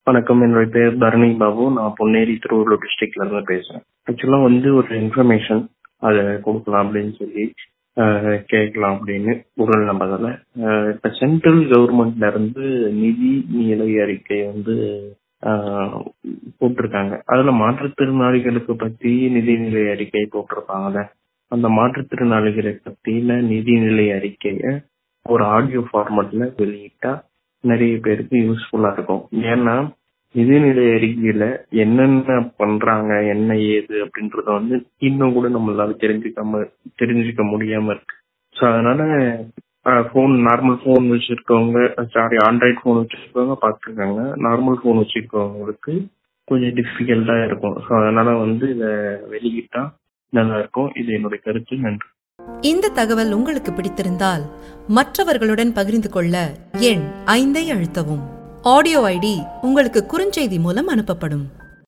வணக்கம் என்னுடைய பேர் தரணி பாபு நான் பொன்னேரி திருவள்ளூர் டிஸ்ட்ரிக்ட்ல இருந்து பேசுறேன் ஆக்சுவலா வந்து ஒரு இன்ஃபர்மேஷன் அதை கொடுக்கலாம் அப்படின்னு சொல்லி அஹ், கேட்கலாம் அப்படின்னு உடல் நம்பதில் இப்ப சென்ட்ரல் கவர்மெண்ட்ல இருந்து நிதி நிலை அறிக்கை வந்து அஹ், போட்டிருக்காங்க அதுல மாற்றுத்திறனாளிகளுக்கு பத்தி நிதிநிலை அறிக்கை போட்டிருப்பாங்கல்ல அந்த மாற்றுத்திறனாளிகளை பத்தின நிதிநிலை அறிக்கைய ஒரு ஆடியோ ஃபார்மட்ல வெளியிட்டா நிறைய பேருக்கு யூஸ்ஃபுல்லா இருக்கும் ஏன்னா நிதிநிலை அறிக்கையில என்னென்ன பண்றாங்க என்ன ஏது அப்படின்றத வந்து இன்னும் கூட நம்மளால தெரிஞ்சுக்காம தெரிஞ்சுக்க முடியாம இருக்கு ஸோ அதனால ஃபோன் நார்மல் ஃபோன் வச்சிருக்கவங்க சாரி ஆண்ட்ராய்ட் ஃபோன் வச்சிருக்கவங்க பார்த்துருக்காங்க நார்மல் ஃபோன் வச்சிருக்கவங்களுக்கு கொஞ்சம் டிஃபிகல்ட்டா இருக்கும் ஸோ அதனால வந்து இதை வெளியிட்டா நல்லா இருக்கும் இது என்னுடைய கருத்து நன்றி இந்த தகவல் உங்களுக்கு பிடித்திருந்தால் மற்றவர்களுடன் பகிர்ந்து கொள்ள எண் ஐந்தை அழுத்தவும் ஆடியோ ஐடி உங்களுக்கு குறுஞ்செய்தி மூலம் அனுப்பப்படும்